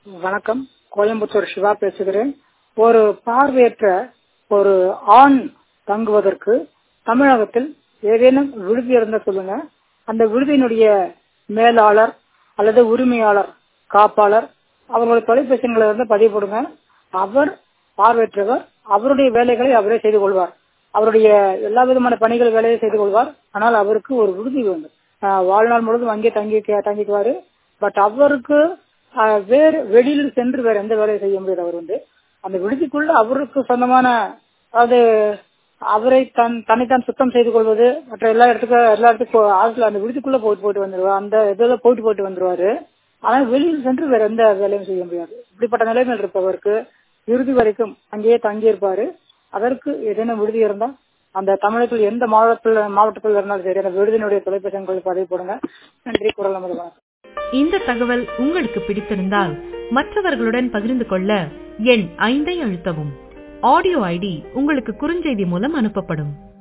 வணக்கம் கோயம்புத்தூர் சிவா பேசுகிறேன் ஒரு பார்வையற்ற ஒரு ஆண் தங்குவதற்கு தமிழகத்தில் ஏதேனும் விடுதி இருந்தா சொல்லுங்க அந்த விடுதியினுடைய மேலாளர் அல்லது உரிமையாளர் காப்பாளர் அவர்களுடைய தொலைபேசி எண்களை வந்து பதிவு போடுங்க அவர் பார்வையற்றவர் அவருடைய வேலைகளை அவரே செய்து கொள்வார் அவருடைய எல்லா விதமான பணிகள் வேலையை செய்து கொள்வார் ஆனால் அவருக்கு ஒரு விடுதி வேண்டும் ஆஹ் வாழ்நாள் முழுவதும் அங்கே தங்கி தங்கிக்குவாரு பட் அவருக்கு ஆஹ் வேறு வெளியில் சென்று வேற எந்த வேலையும் செய்ய முடியாது அவர் வந்து அந்த விடுதிக்குள்ள அவருக்கு சொந்தமான அதாவது அவரை தன் தன்னைத்தான் சுத்தம் செய்து கொள்வது மற்ற எல்லா இடத்துக்கும் எல்லா இடத்துக்கும் ஆசில அந்த விடுதிக்குள்ள போயிட்டு போயிட்டு வந்துருவார் அந்த இதுல போயிட்டு போயிட்டு வந்துருவாரு ஆனா வெளியில் சென்று வேற எந்த வேலையும் செய்ய முடியாது இப்படிப்பட்ட நிலைமையில் இருப்பவருக்கு இறுதி வரைக்கும் அங்கேயே தங்கி இருப்பாரு அதற்கு ஏதேனும் விடுதி இருந்தா அந்த தமிழகத்தில் எந்த மாவட்டத்தில் மாவட்டத்தில் இருந்தாலும் சரி அந்த விடுதியினுடைய தொலைபேசி எண்களுக்கு பதிவு போடுங்க நன்றி குரல் நமது வணக்கம் இந்த தகவல் உங்களுக்கு பிடித்திருந்தால் மற்றவர்களுடன் பகிர்ந்து கொள்ள எண் ஐந்தை அழுத்தவும் ஆடியோ ஐடி உங்களுக்கு குறுஞ்செய்தி மூலம் அனுப்பப்படும்